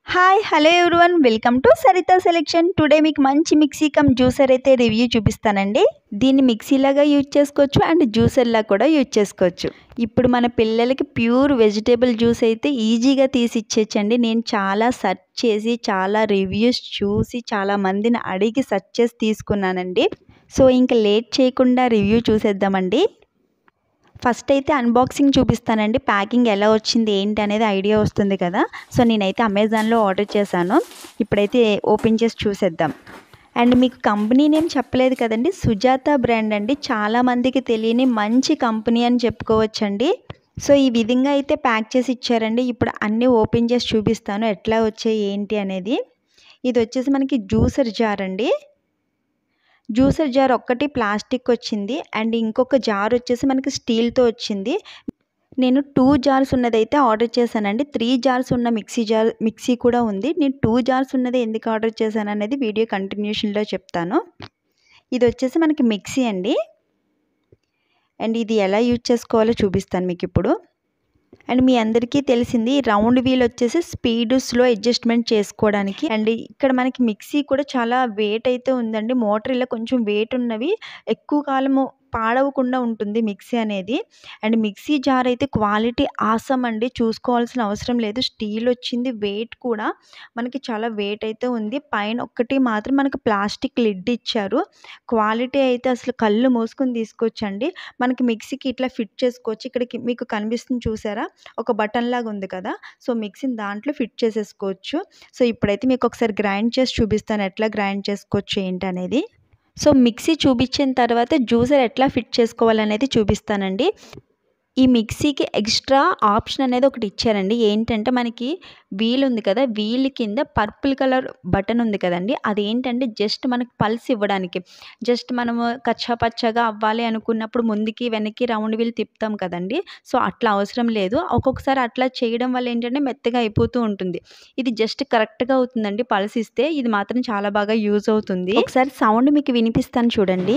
hi hello everyone welcome to Saritha selection today మీకు మంచి mixie cum juicer అయితే review చూపిస్తానండి దీన్ని మిక్సీలాగా యూజ్ చేసుకోవచ్చు అండ్ జ్యూసర్లా కూడా యూజ్ చేసుకోవచ్చు ఇప్పుడు మన పిల్లలకి ప్యూర్ వెజిటేబుల్ జ్యూస్ అయితే ఈజీగా తీసి ఇచ్చేయచ్చండి నేను చాలా సెర్చ్ చేసి చాలా రివ్యూస్ చూసి చాలా మందిని అడిగి సెర్చ్ చేసి తీసుకున్నానండి సో ఇంకా లేట్ చేయకుండా రివ్యూ చూసేద్దామండి ఫస్ట్ అయితే అన్బాక్సింగ్ చూపిస్తానండి ప్యాకింగ్ ఎలా వచ్చింది ఏంటి అనేది ఐడియా వస్తుంది కదా సో నేనైతే అమెజాన్లో ఆర్డర్ చేశాను ఇప్పుడైతే ఓపెన్ చేసి చూసేద్దాం అండ్ మీకు కంపెనీ నేమ్ చెప్పలేదు కదండి సుజాత బ్రాండ్ అండి చాలామందికి తెలియని మంచి కంపెనీ అని చెప్పుకోవచ్చండి సో ఈ విధంగా అయితే ప్యాక్ చేసి ఇచ్చారండి ఇప్పుడు అన్నీ ఓపెన్ చేసి చూపిస్తాను ఎట్లా వచ్చాయి ఏంటి అనేది ఇది వచ్చేసి మనకి జ్యూసర్ జార్ అండి జ్యూసర్ జార్ ఒక్కటి ప్లాస్టిక్ వచ్చింది అండ్ ఇంకొక జార్ వచ్చేసి మనకి స్టీల్తో వచ్చింది నేను టూ జార్స్ ఉన్నదైతే ఆర్డర్ చేశానండి త్రీ జార్స్ ఉన్న మిక్సీ జార్ మిక్సీ కూడా ఉంది నేను టూ జార్స్ ఉన్నది ఎందుకు ఆర్డర్ చేశాను అనేది వీడియో కంటిన్యూషన్లో చెప్తాను ఇది వచ్చేసి మనకి మిక్సీ అండి అండ్ ఇది ఎలా యూజ్ చేసుకోవాలో చూపిస్తాను మీకు ఇప్పుడు అండ్ మీ అందరికీ తెలిసింది రౌండ్ వీల్ వచ్చేసి స్పీడ్ స్లో అడ్జస్ట్మెంట్ చేసుకోవడానికి అండ్ ఇక్కడ మనకి మిక్సీ కూడా చాలా వెయిట్ అయితే ఉందండి మోటార్ ఇలా కొంచెం వెయిట్ ఉన్నవి ఎక్కువ కాలము పాడవకుండా ఉంటుంది మిక్సీ అనేది అండ్ మిక్సీ జార్ అయితే క్వాలిటీ ఆసమ్ అండి చూసుకోవాల్సిన అవసరం లేదు స్టీల్ వచ్చింది వెయిట్ కూడా మనకి చాలా వెయిట్ అయితే ఉంది పైన ఒక్కటి మాత్రం మనకి ప్లాస్టిక్ లిడ్ ఇచ్చారు క్వాలిటీ అయితే అసలు కళ్ళు మూసుకొని తీసుకోవచ్చండి మనకి మిక్సీకి ఇట్లా ఫిట్ చేసుకోవచ్చు ఇక్కడికి మీకు కనిపిస్తుంది చూసారా ఒక బటన్ లాగా ఉంది కదా సో మిక్సీని దాంట్లో ఫిట్ చేసేసుకోవచ్చు సో ఇప్పుడైతే మీకు ఒకసారి గ్రైండ్ చేసి చూపిస్తాను ఎట్లా గ్రైండ్ చేసుకోవచ్చు ఏంటి అనేది సో మిక్సీ చూపించిన తర్వాత జ్యూసర్ ఎట్లా ఫిట్ చేసుకోవాలనేది చూపిస్తానండి ఈ మిక్సీకి ఎక్స్ట్రా ఆప్షన్ అనేది ఒకటి ఇచ్చారండి ఏంటంటే మనకి వీల్ ఉంది కదా వీల్ కింద పర్పుల్ కలర్ బటన్ ఉంది కదండి అది ఏంటంటే జస్ట్ మనకి పల్స్ ఇవ్వడానికి జస్ట్ మనము కచ్చా పచ్చగా అవ్వాలి అనుకున్నప్పుడు ముందుకి వెనక్కి రౌండ్ వీల్ తిప్పుతాం కదండి సో అట్లా అవసరం లేదు ఒక్కొక్కసారి అట్లా చేయడం వల్ల ఏంటంటే మెత్తగా అయిపోతూ ఉంటుంది ఇది జస్ట్ కరెక్ట్గా అవుతుందండి పల్స్ ఇస్తే ఇది మాత్రం చాలా బాగా యూజ్ అవుతుంది ఒకసారి సౌండ్ మీకు వినిపిస్తాను చూడండి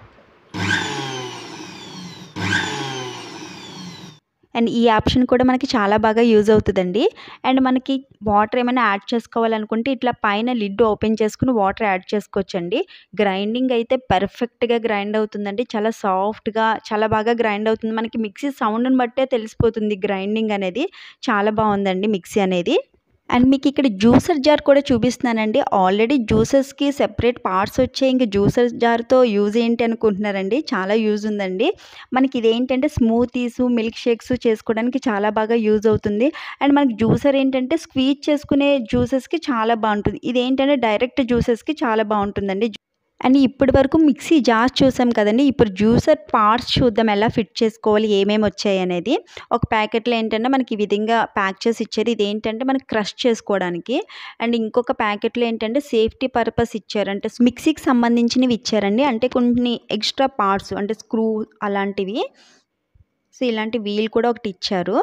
అండ్ ఈ ఆప్షన్ కూడా మనకి చాలా బాగా యూజ్ అవుతుందండి అండ్ మనకి వాటర్ ఏమైనా యాడ్ చేసుకోవాలనుకుంటే ఇట్లా పైన లిడ్ ఓపెన్ చేసుకుని వాటర్ యాడ్ చేసుకోవచ్చండి గ్రైండింగ్ అయితే పర్ఫెక్ట్గా గ్రైండ్ అవుతుందండి చాలా సాఫ్ట్గా చాలా బాగా గ్రైండ్ అవుతుంది మనకి మిక్సీ సౌండ్ని బట్టే తెలిసిపోతుంది గ్రైండింగ్ అనేది చాలా బాగుందండి మిక్సీ అనేది అండ్ మీకు ఇక్కడ జ్యూసర్ జార్ కూడా చూపిస్తున్నానండి ఆల్రెడీ జ్యూసెస్కి సెపరేట్ పార్ట్స్ వచ్చాయి ఇంక జ్యూసర్ జార్తో యూజ్ ఏంటి అనుకుంటున్నారండి చాలా యూజ్ ఉందండి మనకి ఇదేంటంటే స్మూతీస్ మిల్క్ షేక్స్ చేసుకోవడానికి చాలా బాగా యూజ్ అవుతుంది అండ్ మనకి జ్యూసర్ ఏంటంటే స్క్వీజ్ చేసుకునే జ్యూసెస్కి చాలా బాగుంటుంది ఇదేంటంటే డైరెక్ట్ జ్యూసెస్కి చాలా బాగుంటుందండి అండ్ ఇప్పటి వరకు మిక్సీ జార్స్ చూసాం కదండి ఇప్పుడు జ్యూసర్ పార్ట్స్ చూద్దాం ఎలా ఫిట్ చేసుకోవాలి ఏమేమి వచ్చాయి అనేది ఒక ప్యాకెట్లో ఏంటంటే మనకి ఈ విధంగా ప్యాక్ చేసి ఇచ్చారు ఇది ఏంటంటే మనకి క్రష్ చేసుకోవడానికి అండ్ ఇంకొక ప్యాకెట్లో ఏంటంటే సేఫ్టీ పర్పస్ ఇచ్చారు అంటే మిక్సీకి సంబంధించినవి ఇచ్చారండి అంటే కొన్ని ఎక్స్ట్రా పార్ట్స్ అంటే స్క్రూ అలాంటివి సో ఇలాంటి వీల్ కూడా ఒకటి ఇచ్చారు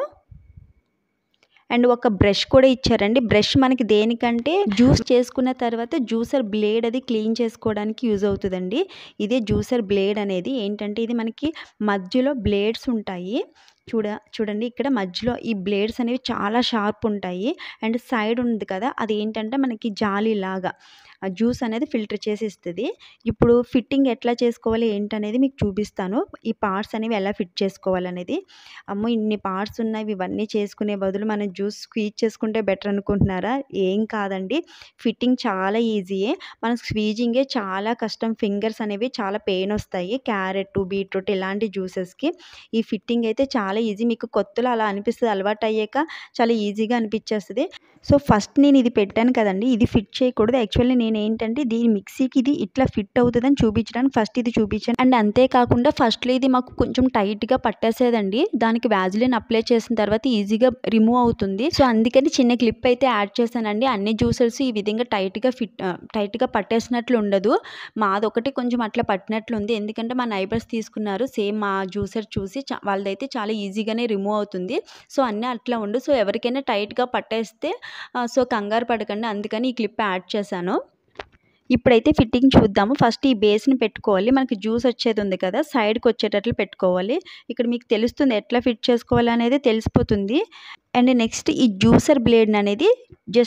అండ్ ఒక బ్రష్ కూడా ఇచ్చారండి బ్రష్ మనకి దేనికంటే జ్యూస్ చేసుకున్న తర్వాత జ్యూసర్ బ్లేడ్ అది క్లీన్ చేసుకోవడానికి యూజ్ అవుతుందండి ఇదే జ్యూసర్ బ్లేడ్ అనేది ఏంటంటే ఇది మనకి మధ్యలో బ్లేడ్స్ ఉంటాయి చూడ చూడండి ఇక్కడ మధ్యలో ఈ బ్లేడ్స్ అనేవి చాలా షార్ప్ ఉంటాయి అండ్ సైడ్ ఉంది కదా అది ఏంటంటే మనకి జాలి లాగా జ్యూస్ అనేది ఫిల్టర్ చేసి ఇస్తుంది ఇప్పుడు ఫిట్టింగ్ ఎట్లా చేసుకోవాలి ఏంటనేది మీకు చూపిస్తాను ఈ పార్ట్స్ అనేవి ఎలా ఫిట్ చేసుకోవాలనేది అమ్మో ఇన్ని పార్ట్స్ ఉన్నాయి ఇవన్నీ చేసుకునే బదులు మనం జ్యూస్ స్క్వీజ్ చేసుకుంటే బెటర్ అనుకుంటున్నారా ఏం కాదండి ఫిట్టింగ్ చాలా ఈజీయే మనం స్క్వీజింగే చాలా కష్టం ఫింగర్స్ అనేవి చాలా పెయిన్ వస్తాయి క్యారెట్ బీట్రూట్ ఇలాంటి జ్యూసెస్కి ఈ ఫిట్టింగ్ అయితే చాలా ఈజీ మీకు కొత్తలో అలా అనిపిస్తుంది అలవాటు అయ్యాక చాలా ఈజీగా అనిపించేస్తుంది సో ఫస్ట్ నేను ఇది పెట్టాను కదండి ఇది ఫిట్ చేయకూడదు యాక్చువల్లీ నేను ఏంటంటే దీని మిక్సీకి ఇది ఇట్లా ఫిట్ అవుతుందని చూపించడానికి ఫస్ట్ ఇది చూపించాను అండ్ అంతేకాకుండా ఫస్ట్లో ఇది మాకు కొంచెం టైట్గా పట్టేసేదండి దానికి వ్యాజిలిన్ అప్లై చేసిన తర్వాత ఈజీగా రిమూవ్ అవుతుంది సో అందుకని చిన్న క్లిప్ అయితే యాడ్ చేశానండి అన్ని జ్యూసర్స్ ఈ విధంగా టైట్గా ఫిట్ టైట్గా పట్టేసినట్లు ఉండదు మాదొకటి కొంచెం అట్లా పట్టినట్లు ఉంది ఎందుకంటే మా నైబర్స్ తీసుకున్నారు సేమ్ మా జ్యూసర్ చూసి వాళ్ళదైతే చాలా ఈజీగానే రిమూవ్ అవుతుంది సో అన్నీ అట్లా ఉండు సో ఎవరికైనా టైట్గా పట్టేస్తే సో కంగారు పడకండి అందుకని ఈ క్లిప్ యాడ్ చేశాను ఇప్పుడైతే ఫిట్టింగ్ చూద్దాము ఫస్ట్ ఈ బేస్ని పెట్టుకోవాలి మనకి జ్యూస్ వచ్చేది ఉంది కదా సైడ్కి వచ్చేటట్లు పెట్టుకోవాలి ఇక్కడ మీకు తెలుస్తుంది ఎట్లా ఫిట్ చేసుకోవాలి అనేది తెలిసిపోతుంది అండ్ నెక్స్ట్ ఈ జ్యూసర్ బ్లేడ్ అనేది జస్ట్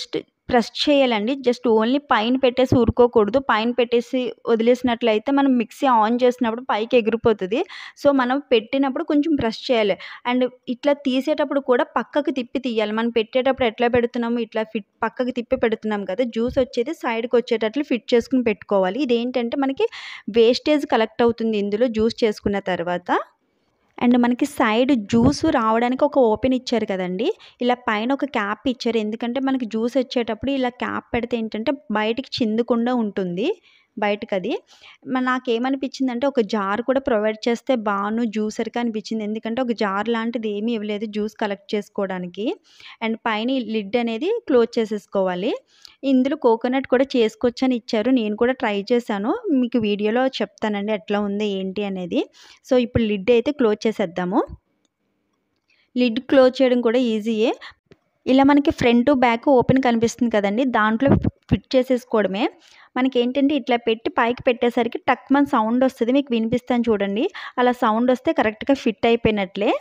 ప్రెస్ చేయాలండి జస్ట్ ఓన్లీ పైన పెట్టేసి ఊరుకోకూడదు పైన పెట్టేసి వదిలేసినట్లయితే మనం మిక్సీ ఆన్ చేసినప్పుడు పైకి ఎగిరిపోతుంది సో మనం పెట్టినప్పుడు కొంచెం ప్రెస్ చేయాలి అండ్ ఇట్లా తీసేటప్పుడు కూడా పక్కకు తిప్పి తీయాలి మనం పెట్టేటప్పుడు ఎట్లా పెడుతున్నాము ఇట్లా ఫిట్ పక్కకు తిప్పి పెడుతున్నాం కదా జ్యూస్ వచ్చేది సైడ్కి వచ్చేటట్లు ఫిట్ చేసుకుని పెట్టుకోవాలి ఇదేంటంటే మనకి వేస్టేజ్ కలెక్ట్ అవుతుంది ఇందులో జ్యూస్ చేసుకున్న తర్వాత అండ్ మనకి సైడ్ జ్యూస్ రావడానికి ఒక ఓపెన్ ఇచ్చారు కదండి ఇలా పైన ఒక క్యాప్ ఇచ్చారు ఎందుకంటే మనకి జ్యూస్ వచ్చేటప్పుడు ఇలా క్యాప్ పెడితే ఏంటంటే బయటికి చిందకుండా ఉంటుంది బయటకు అది మ- నాకేమనిపించిందంటే ఒక జార్ కూడా ప్రొవైడ్ చేస్తే బాను జ్యూసర్కి అనిపించింది ఎందుకంటే ఒక జార్ లాంటిది ఏమీ ఇవ్వలేదు జ్యూస్ కలెక్ట్ చేసుకోవడానికి అండ్ పైన లిడ్ అనేది క్లోజ్ చేసేసుకోవాలి ఇందులో కోకోనట్ కూడా చేసుకోవచ్చు అని ఇచ్చారు నేను కూడా ట్రై చేశాను మీకు వీడియోలో చెప్తానండి ఎట్లా ఉంది ఏంటి అనేది సో ఇప్పుడు లిడ్ అయితే క్లోజ్ చేసేద్దాము లిడ్ క్లోజ్ చేయడం కూడా ఈజీయే ఇలా మనకి ఫ్రంట్ టు బ్యాక్ ఓపెన్ కనిపిస్తుంది కదండి దాంట్లో ఫిట్ చేసేసుకోవడమే మనకి ఏంటంటే ఇట్లా పెట్టి పైకి పెట్టేసరికి టక్ మన సౌండ్ వస్తుంది మీకు వినిపిస్తాను చూడండి అలా సౌండ్ వస్తే కరెక్ట్గా ఫిట్ అయిపోయినట్లే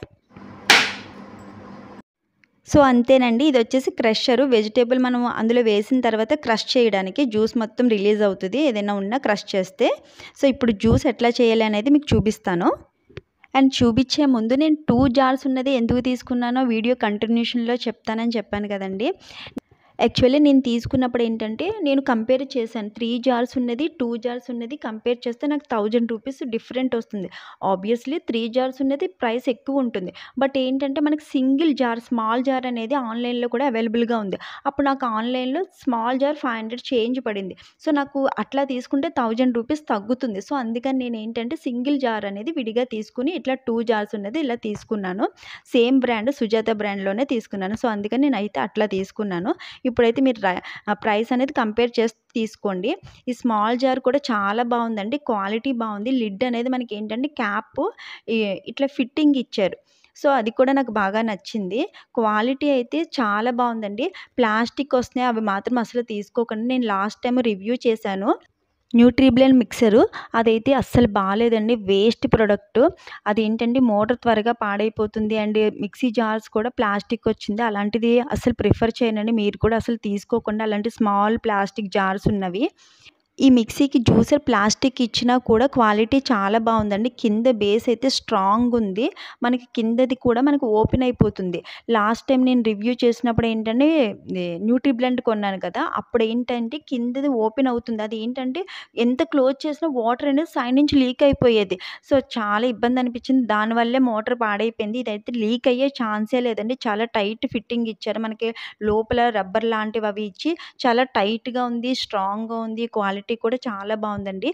సో అంతేనండి ఇది వచ్చేసి క్రషరు వెజిటేబుల్ మనం అందులో వేసిన తర్వాత క్రష్ చేయడానికి జ్యూస్ మొత్తం రిలీజ్ అవుతుంది ఏదైనా ఉన్నా క్రష్ చేస్తే సో ఇప్పుడు జ్యూస్ ఎట్లా చేయాలి అనేది మీకు చూపిస్తాను అండ్ చూపించే ముందు నేను టూ జార్స్ ఉన్నది ఎందుకు తీసుకున్నానో వీడియో కంటిన్యూషన్లో చెప్తానని చెప్పాను కదండి యాక్చువల్లీ నేను తీసుకున్నప్పుడు ఏంటంటే నేను కంపేర్ చేశాను త్రీ జార్స్ ఉన్నది టూ జార్స్ ఉన్నది కంపేర్ చేస్తే నాకు థౌజండ్ రూపీస్ డిఫరెంట్ వస్తుంది ఆబ్వియస్లీ త్రీ జార్స్ ఉన్నది ప్రైస్ ఎక్కువ ఉంటుంది బట్ ఏంటంటే మనకి సింగిల్ జార్ స్మాల్ జార్ అనేది ఆన్లైన్లో కూడా అవైలబుల్గా ఉంది అప్పుడు నాకు ఆన్లైన్లో small jar five hundred change పడింది సో నాకు అట్లా తీసుకుంటే థౌజండ్ రూపీస్ తగ్గుతుంది సో అందుకని నేను ఏంటంటే సింగిల్ జార్ అనేది విడిగా తీసుకుని ఇట్లా టూ జార్స్ ఉన్నది ఇలా తీసుకున్నాను సేమ్ బ్రాండ్ సుజాత బ్రాండ్లోనే తీసుకున్నాను సో అందుకని నేను అయితే అట్లా తీసుకున్నాను ఇప్పుడైతే మీరు ప్రైస్ అనేది కంపేర్ చేసి తీసుకోండి ఈ స్మాల్ జార్ కూడా చాలా బాగుందండి క్వాలిటీ బాగుంది లిడ్ అనేది మనకి ఏంటంటే క్యాప్ ఇట్లా ఫిట్టింగ్ ఇచ్చారు సో అది కూడా నాకు బాగా నచ్చింది క్వాలిటీ అయితే చాలా బాగుందండి ప్లాస్టిక్ వస్తున్నాయి అవి మాత్రం అసలు తీసుకోకండి నేను లాస్ట్ టైం రివ్యూ చేశాను న్యూట్రీబ్లెన్ మిక్సరు అదైతే అస్సలు బాగాలేదండి వేస్ట్ ప్రోడక్ట్ అదేంటంటే మోటార్ త్వరగా పాడైపోతుంది అండ్ మిక్సీ జార్స్ కూడా ప్లాస్టిక్ వచ్చింది అలాంటిది అసలు ప్రిఫర్ చేయనండి మీరు కూడా అసలు తీసుకోకుండా అలాంటి స్మాల్ ప్లాస్టిక్ జార్స్ ఉన్నవి ఈ మిక్సీకి జ్యూసర్ ప్లాస్టిక్ ఇచ్చినా కూడా క్వాలిటీ చాలా బాగుందండి కింద బేస్ అయితే స్ట్రాంగ్ ఉంది మనకి కిందది కూడా మనకు ఓపెన్ అయిపోతుంది లాస్ట్ టైం నేను రివ్యూ చేసినప్పుడు ఏంటంటే న్యూట్రిబ్లెంట్ కొన్నాను కదా అప్పుడు ఏంటంటే కిందది ఓపెన్ అవుతుంది అది ఏంటంటే ఎంత క్లోజ్ చేసినా వాటర్ అనేది సైడ్ నుంచి లీక్ అయిపోయేది సో చాలా ఇబ్బంది అనిపించింది దానివల్లే మోటార్ పాడైపోయింది ఇదైతే లీక్ అయ్యే ఛాన్సే లేదండి చాలా టైట్ ఫిట్టింగ్ ఇచ్చారు మనకి లోపల రబ్బర్ లాంటివి అవి ఇచ్చి చాలా టైట్గా ఉంది స్ట్రాంగ్గా ఉంది క్వాలిటీ కూడా చాలా బాగుందండి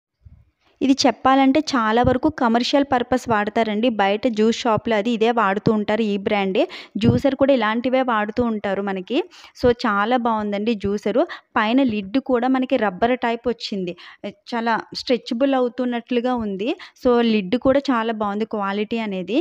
ఇది చెప్పాలంటే చాలా వరకు కమర్షియల్ పర్పస్ వాడతారండి బయట జ్యూస్ షాప్లో అది ఇదే వాడుతూ ఉంటారు ఈ బ్రాండే జ్యూసర్ కూడా ఇలాంటివే వాడుతూ ఉంటారు మనకి సో చాలా బాగుందండి జ్యూసరు పైన లిడ్ కూడా మనకి రబ్బర్ టైప్ వచ్చింది చాలా స్ట్రెచబుల్ అవుతున్నట్లుగా ఉంది సో లిడ్ కూడా చాలా బాగుంది క్వాలిటీ అనేది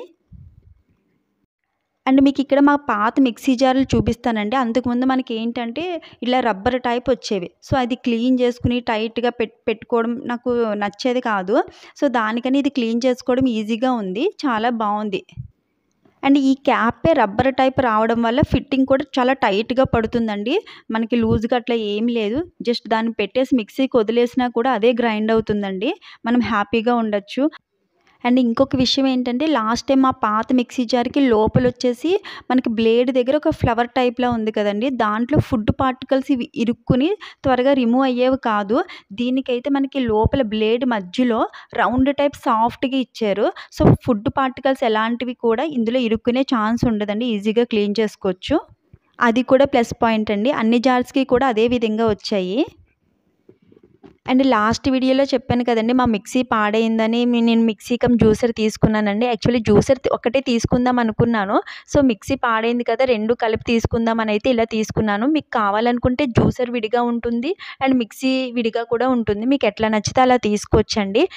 అండ్ మీకు ఇక్కడ మా పాత మిక్సీ జార్లు చూపిస్తానండి అంతకుముందు మనకి ఏంటంటే ఇలా రబ్బర్ టైప్ వచ్చేవి సో అది క్లీన్ చేసుకుని టైట్గా పెట్ పెట్టుకోవడం నాకు నచ్చేది కాదు సో దానికని ఇది క్లీన్ చేసుకోవడం ఈజీగా ఉంది చాలా బాగుంది అండ్ ఈ క్యాపే రబ్బర్ టైప్ రావడం వల్ల ఫిట్టింగ్ కూడా చాలా టైట్గా పడుతుందండి మనకి లూజ్గా అట్లా ఏం లేదు జస్ట్ దాన్ని పెట్టేసి మిక్సీకి వదిలేసినా కూడా అదే గ్రైండ్ అవుతుందండి మనం హ్యాపీగా ఉండొచ్చు అండ్ ఇంకొక విషయం ఏంటంటే లాస్ట్ టైం మా పాత మిక్సీ జార్కి లోపల వచ్చేసి మనకి బ్లేడ్ దగ్గర ఒక ఫ్లవర్ టైప్లో ఉంది కదండి దాంట్లో ఫుడ్ పార్టికల్స్ ఇవి ఇరుక్కుని త్వరగా రిమూవ్ అయ్యేవి కాదు దీనికైతే మనకి లోపల బ్లేడ్ మధ్యలో రౌండ్ టైప్ సాఫ్ట్గా ఇచ్చారు సో ఫుడ్ పార్టికల్స్ ఎలాంటివి కూడా ఇందులో ఇరుక్కునే ఛాన్స్ ఉండదండి ఈజీగా క్లీన్ చేసుకోవచ్చు అది కూడా ప్లస్ పాయింట్ అండి అన్ని జార్స్కి కూడా అదే విధంగా వచ్చాయి అండ్ లాస్ట్ వీడియోలో చెప్పాను కదండి మా మిక్సీ పాడైందని మీ- నేను మిక్సీ కమ్ జ్యూసర్ తీసుకున్నానండి యాక్చువల్లీ జ్యూసర్ ఒకటే తీసుకుందాం అనుకున్నాను సో మిక్సీ పాడైంది కదా రెండు కలిపి తీసుకుందాం అని అయితే ఇలా తీసుకున్నాను మీకు కావాలనుకుంటే జ్యూసర్ విడిగా ఉంటుంది అండ్ మిక్సీ విడిగా కూడా ఉంటుంది మీకు ఎట్లా నచ్చితే అలా తీసుకోవచ్చండి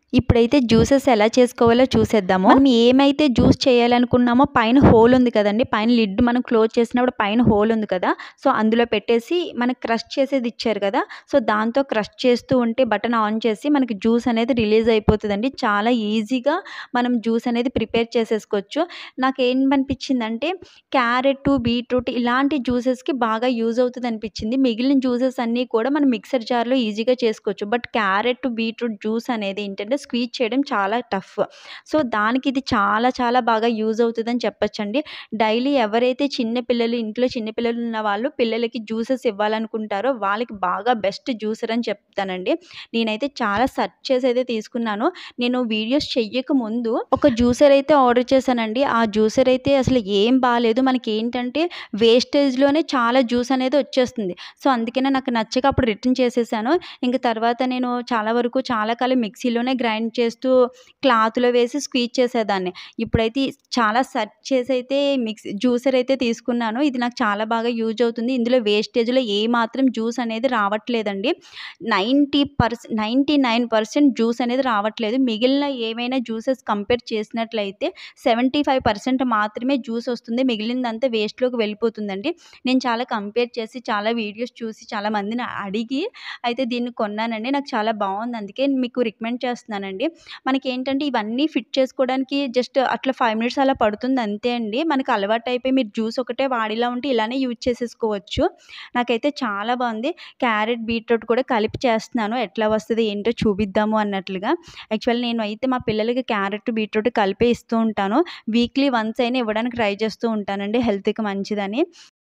ఇప్పుడైతే జ్యూసెస్ ఎలా చేసుకోవాలో చూసేద్దాము మనం ఏమైతే జ్యూస్ చేయాలనుకున్నామో పైన హోల్ ఉంది కదండి పైన లిడ్ మనం క్లోజ్ చేసినప్పుడు పైన హోల్ ఉంది కదా సో అందులో పెట్టేసి మనకి క్రష్ చేసేది ఇచ్చారు కదా సో దాంతో క్రష్ చేస్తూ ఉంటే బటన్ ఆన్ చేసి మనకి జ్యూస్ అనేది రిలీజ్ అయిపోతుందండి చాలా ఈజీగా మనం జ్యూస్ అనేది ప్రిపేర్ చేసేసుకోవచ్చు నాకు ఏం అనిపించిందంటే క్యారెట్ బీట్రూట్ ఇలాంటి జ్యూసెస్కి బాగా యూజ్ అవుతుంది అనిపించింది మిగిలిన జ్యూసెస్ అన్నీ కూడా మనం మిక్సర్ జార్లో ఈజీగా చేసుకోవచ్చు బట్ క్యారెట్ బీట్రూట్ జ్యూస్ అనేది ఏంటంటే స్క్వీజ్ చేయడం చాలా టఫ్ సో దానికి ఇది చాలా చాలా బాగా యూజ్ అవుతుందని చెప్పొచ్చండి డైలీ ఎవరైతే చిన్న పిల్లలు ఇంట్లో చిన్న పిల్లలు ఉన్న వాళ్ళు పిల్లలకి జ్యూసెస్ ఇవ్వాలనుకుంటారో వాళ్ళకి బాగా బెస్ట్ జ్యూసర్ అని చెప్తానండి నేనైతే చాలా సెర్చ్ చేసి అయితే తీసుకున్నాను నేను వీడియోస్ చెయ్యక ముందు ఒక జ్యూసర్ అయితే ఆర్డర్ చేశానండి ఆ జ్యూసర్ అయితే అసలు ఏం బాగాలేదు మనకి ఏంటంటే వేస్టేజ్లోనే చాలా జ్యూస్ అనేది వచ్చేస్తుంది సో అందుకనే నాకు నచ్చక అప్పుడు రిటర్న్ చేసేసాను ఇంకా తర్వాత నేను చాలా వరకు చాలా కాలం మిక్సీలోనే గ్రైండ్ చేస్తూ క్లాత్లో వేసి స్క్వీజ్ చేసేదాన్ని ఇప్పుడైతే చాలా సెర్చ్ చేసి అయితే మిక్సీ జ్యూసర్ అయితే తీసుకున్నాను ఇది నాకు చాలా బాగా యూజ్ అవుతుంది ఇందులో వేస్టేజ్లో ఏ మాత్రం జ్యూస్ అనేది రావట్లేదండి ninety percent ninety nine percent juice అనేది రావట్లేదు మిగిలిన ఏమైనా జ్యూసెస్ కంపేర్ చేసినట్లయితే సెవెంటీ ఫైవ్ పర్సెంట్ మాత్రమే జ్యూస్ వస్తుంది మిగిలిందంతా వేస్ట్లోకి వెళ్ళిపోతుందండి నేను చాలా కంపేర్ చేసి చాలా వీడియోస్ చూసి చాలా మందిని అడిగి అయితే దీన్ని కొన్నానండి నాకు చాలా బాగుంది అందుకే మీకు రికమెండ్ చేస్తున్నానండి మనకి ఏంటంటే ఇవన్నీ ఫిట్ చేసుకోవడానికి జస్ట్ అట్లా ఫైవ్ మినిట్స్ అలా పడుతుంది అంతే అండి మనకి అలవాటు అయిపోయి మీరు జ్యూస్ ఒకటే వాడిలా ఉంటే ఇలానే యూజ్ చేసేసుకోవచ్చు నాకైతే చాలా బాగుంది క్యారెట్ బీట్రూట్ కూడా కలిపి చేస్తున్నాను ఎట్లా వస్తుంది ఏంటో చూపిద్దాము అన్నట్లుగా యాక్చువల్ నేను అయితే మా పిల్లలకి క్యారెట్ బీట్రూట్ కలిపే ఇస్తూ ఉంటాను వీక్లీ వన్స్ అయినా ఇవ్వడానికి ట్రై చేస్తూ ఉంటానండి హెల్త్కి మంచిదని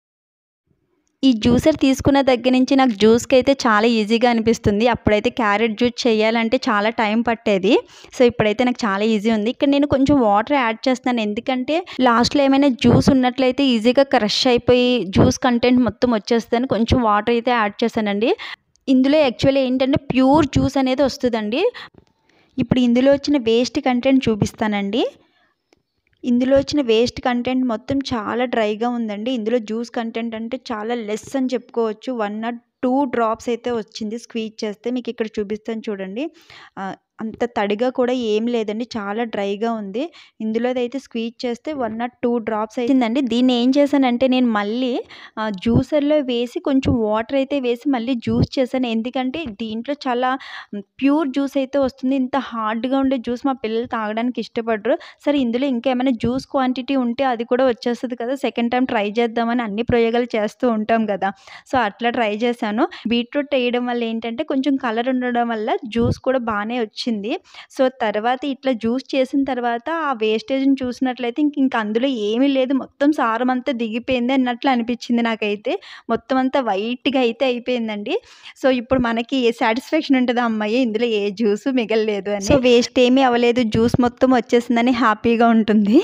ఈ జ్యూసర్ తీసుకున్న దగ్గర నుంచి నాకు జ్యూస్కి అయితే చాలా ఈజీగా అనిపిస్తుంది అప్పుడైతే క్యారెట్ జ్యూస్ చేయాలంటే చాలా టైం పట్టేది సో ఇప్పుడైతే నాకు చాలా ఈజీ ఉంది ఇక్కడ నేను కొంచెం వాటర్ యాడ్ చేస్తున్నాను ఎందుకంటే లాస్ట్లో ఏమైనా జ్యూస్ ఉన్నట్లయితే ఈజీగా క్రష్ అయిపోయి జ్యూస్ కంటెంట్ మొత్తం వచ్చేస్తుందని కొంచెం వాటర్ అయితే యాడ్ చేశానండి ఇందులో యాక్చువల్లీ ఏంటంటే ప్యూర్ జ్యూస్ అనేది వస్తుందండి ఇప్పుడు ఇందులో వచ్చిన వేస్ట్ కంటెంట్ చూపిస్తానండి ఇందులో వచ్చిన వేస్ట్ కంటెంట్ మొత్తం చాలా డ్రైగా ఉందండి ఇందులో జ్యూస్ కంటెంట్ అంటే చాలా లెస్ అని చెప్పుకోవచ్చు వన్ నాట్ టూ డ్రాప్స్ అయితే వచ్చింది స్క్వీజ్ చేస్తే మీకు ఇక్కడ చూపిస్తాను చూడండి అంత తడిగా కూడా ఏం లేదండి చాలా డ్రైగా ఉంది ఇందులో అయితే స్క్వీజ్ చేస్తే వన్ నాట్ టూ డ్రాప్స్ అయిందండి దీన్ని ఏం చేశానంటే నేను మళ్ళీ జ్యూసర్లో వేసి కొంచెం వాటర్ అయితే వేసి మళ్ళీ జ్యూస్ చేశాను ఎందుకంటే దీంట్లో చాలా ప్యూర్ జ్యూస్ అయితే వస్తుంది ఇంత హార్డ్గా ఉండే జ్యూస్ మా పిల్లలు తాగడానికి ఇష్టపడరు సరే ఇందులో ఇంకా ఏమైనా జ్యూస్ క్వాంటిటీ ఉంటే అది కూడా వచ్చేస్తుంది కదా సెకండ్ టైం ట్రై చేద్దామని అన్ని ప్రయోగాలు చేస్తూ ఉంటాం కదా సో అట్లా ట్రై చేశాను బీట్రూట్ వేయడం వల్ల ఏంటంటే కొంచెం కలర్ ఉండడం వల్ల జ్యూస్ కూడా బాగానే వచ్చింది సో తర్వాత ఇట్లా జ్యూస్ చేసిన తర్వాత ఆ వేస్టేజ్ని చూసినట్లయితే ఇంక ఇంక అందులో ఏమీ లేదు మొత్తం సారం అంతా దిగిపోయింది అన్నట్లు అనిపించింది నాకైతే మొత్తం అంతా వైట్గా అయితే అయిపోయిందండి సో ఇప్పుడు మనకి ఏ సాటిస్ఫాక్షన్ ఉంటుంది అమ్మాయి ఇందులో ఏ జ్యూస్ మిగలలేదు అని సో వేస్ట్ ఏమీ అవ్వలేదు జ్యూస్ మొత్తం వచ్చేసిందని హ్యాపీగా ఉంటుంది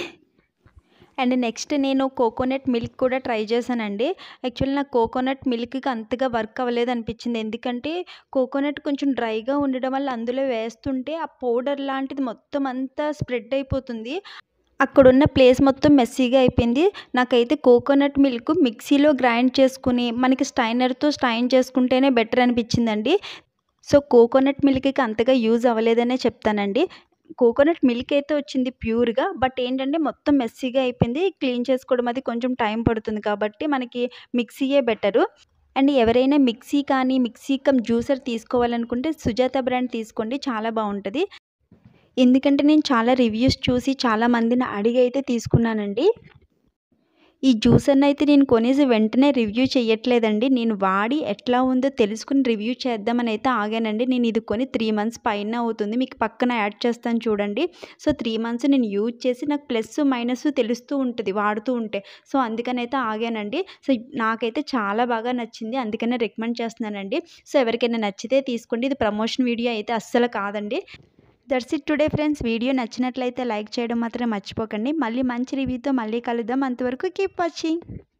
అండ్ నెక్స్ట్ నేను కోకోనట్ మిల్క్ కూడా ట్రై చేశానండి యాక్చువల్లీ నాకు కోకోనట్ మిల్క్కి అంతగా వర్క్ అవ్వలేదు అనిపించింది ఎందుకంటే కోకోనట్ కొంచెం డ్రైగా ఉండడం వల్ల అందులో వేస్తుంటే ఆ పౌడర్ లాంటిది మొత్తం అంతా స్ప్రెడ్ అయిపోతుంది అక్కడున్న ప్లేస్ మొత్తం మెస్సీగా అయిపోయింది నాకైతే కోకోనట్ మిల్క్ మిక్సీలో గ్రైండ్ చేసుకుని మనకి స్టైనర్తో స్టైన్ చేసుకుంటేనే బెటర్ అనిపించిందండి సో కోకోనట్ మిల్క్కి అంతగా యూజ్ అవ్వలేదనే చెప్తానండి కోకోనట్ మిల్క్ అయితే వచ్చింది ప్యూర్గా బట్ ఏంటంటే మొత్తం మెస్సీగా అయిపోయింది క్లీన్ చేసుకోవడం అది కొంచెం టైం పడుతుంది కాబట్టి మనకి మిక్సీయే బెటరు అండ్ ఎవరైనా మిక్సీ కానీ మిక్సీ కమ్ జ్యూసర్ తీసుకోవాలనుకుంటే సుజాత బ్రాండ్ తీసుకోండి చాలా బాగుంటుంది ఎందుకంటే నేను చాలా రివ్యూస్ చూసి చాలా మందిని అడిగి అయితే తీసుకున్నానండి ఈ జ్యూసర్ని అయితే నేను కొనేసి వెంటనే రివ్యూ చేయట్లేదండి నేను వాడి ఎట్లా ఉందో తెలుసుకుని రివ్యూ చేద్దామని అయితే ఆగానండి నేను ఇది కొని త్రీ మంత్స్ పైన అవుతుంది మీకు పక్కన యాడ్ చేస్తాను చూడండి సో త్రీ మంత్స్ నేను యూజ్ చేసి నాకు ప్లస్ మైనస్ తెలుస్తూ ఉంటుంది వాడుతూ ఉంటే సో అందుకని అయితే ఆగానండి సో నాకైతే చాలా బాగా నచ్చింది అందుకనే రికమెండ్ చేస్తున్నానండి సో ఎవరికైనా నచ్చితే తీసుకోండి ఇది ప్రమోషన్ వీడియో అయితే అస్సలు కాదండి that's it today friends video నచ్చినట్లయితే లైక్ చేయడం మాత్రం మర్చిపోకండి మళ్ళీ మంచి రివ్యూతో మళ్ళీ కలుద్దాం అంతవరకు కీప్ వాచింగ్